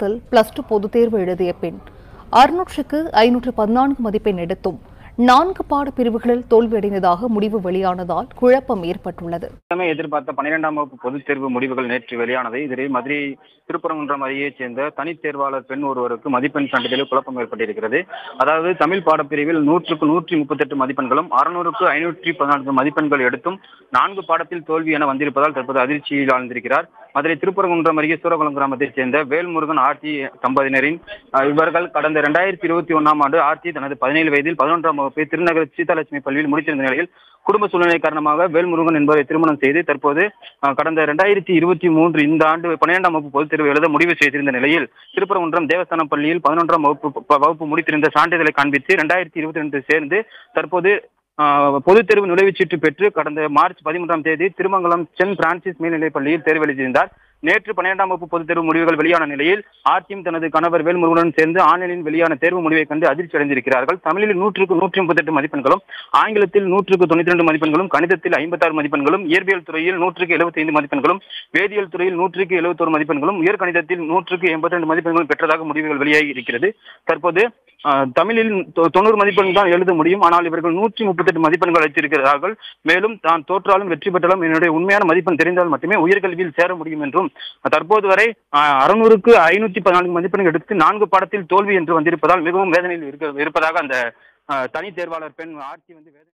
மாவட்டத்தில் plus two பொதுத் தேர்வு எழுதிய பெண் அறுநூற்றுக்கு ஐநூற்று பதினான்கு மதிப்பெண் எடுத்தும் நான்கு பாடப்பிரிவுகளில் தோல்வியடைந்ததாக முடிவு வெளியானதால் குழப்பம் ஏற்பட்டுள்ளது எல்லாமே எதிர்பார்த்த பன்னிரெண்டாம் வகுப்பு பொதுத் தேர்வு முடிவுகள் நேற்று வெளியானது இதில் மதுரை திருப்பரங்குன்றம் அருகேயைச் சேர்ந்த தனித் தேர்வாளர் பெண் ஒருவருக்கு மதிப்பெண் சான்றிதழில் குழப்பம் ஏற்பட்டிருக்கிறது அதாவது தமிழ் பாடப்பிரிவில் நூற்றுக்கு நூற்றி முப்பத்தெட்டு மதிப்பெண்களும் அறுநூறுக்கு ஐநூற்றி பதினான்கு மதிப்பெண்கள் எடுத்தும் நான்கு பாடத்தில் தோல்வி என வந்திருப்பதால் தற்போது அதிர்ச்சியில் ஆழ்ந்திருக்கிறார் மதுரை திருப்பரங்குன்றம் அருகே சூரகுளம் கிராமத்தைச் சேர்ந்த வேல்முருகன் ஆர்த்தி தம்பதியினரின் அஹ், இவர்கள் கடந்த இரண்டாயிரத்தி இருபத்தி ஒன்றாம் ஆண்டு ஆர்த்தி தனது பதினேழு வயதில் பதினொன்றாம் வகுப்பை திருநகர் சீதாலட்சுமி பள்ளியில் முடித்திருந்த நிலையில் குடும்ப சூழ்நிலை காரணமாக வேல்முருகன் என்பவரை திருமணம் செய்து தற்போது அஹ், கடந்த இரண்டாயிரத்தி இருபத்தி மூன்று இந்த ஆண்டு பன்னிரெண்டாம் வகுப்பு பொதுத் தேர்வு எழுத முடிவு செய்திருந்த நிலையில் திருப்பரங்குன்றம் தேவஸ்தானம் பள்ளியில் பதினொன்றாம் வகுப்பு ப- வகுப்பு முடித்திருந்த சான்றிதழை காண்பித்து இரண்டாயிரத்தி இருபத்தி ரெண்டு சேர்ந்து தற்போது ஆஹ், பொதுத் தேர்வு நுழைவுச் சீட்டு பெற்று கடந்த மார்ச் பதிமூன்றாம் தேதி திருமங்கலம் சென்ட் பிரான்சிஸ் மேல்நிலைப் பள்ளியில் தேர்வு எழுதியிருந்தார் நேற்று பன்னிரெண்டாம் வகுப்பு பொதுத் தேர்வு முடிவுகள் வெளியான நிலையில் ஆர்டியும் தனது கணவர் வேல்முருகனுடன் சேர்ந்து ஆன்லைனில் வெளியான தேர்வு முடிவை கண்டு அதிர்ச்சி அடைந்திருக்கிறார்கள் தமிழில் நூற்றுக்கு நூற்றி முப்பத்தெட்டு மதிப்பெண்களும் ஆங்கிலத்தில் நூற்றுக்கு தொண்ணூற்றி ரெண்டு மதிப்பெண்களும் கணிதத்தில் ஐம்பத்தாறு மதிப்பெண்களும் இயற்பியல் துறையில் நூற்றுக்கு எழுபத்தி ஐந்து மதிப்பெண்களும் வேதியியல் துறையில் நூற்றுக்கு எழுபத்தோரு மதிப்பெண்களும் உயர்கணிதத்தில் நூற்றுக்கு எண்பத்தி ரெண்டு மதிப்பெண்களும் பெற்றதாக முடிவுகள் வெளியாகி இருக்கிறது தற்போது ஆஹ், தமிழில் தொ- தொண்ணூறு மதிப்பெண்கள் தான் எழுத முடியும் ஆனால் இவர்கள் நூற்றி முப்பத்தெட்டு மதிப்பெண்கள் வைத்திருக்கிறார்கள் மேலும் தான் தோற்றாலும் வெற்றி பெற்றாலும் என்னுடைய உண்மையான மதிப்பெண் தெரிந்தால் மட்டுமே உயர்கல்வியில் சேர முடியும் என்றும் தற்போது வரை அறுநூறுக்கு ஐநூற்றி பதினான்கு மதிப்பெண்கள் எடுத்து நான்கு பாடத்தில் தோல்வி என்று வந்திருப்பதால் மிகவும் வேதனையில் இருக்க இருப்பதாக அந்த ஆஹ், தனி தேர்வாளர் பெண் ஆர்த்தி வந்து வேதனை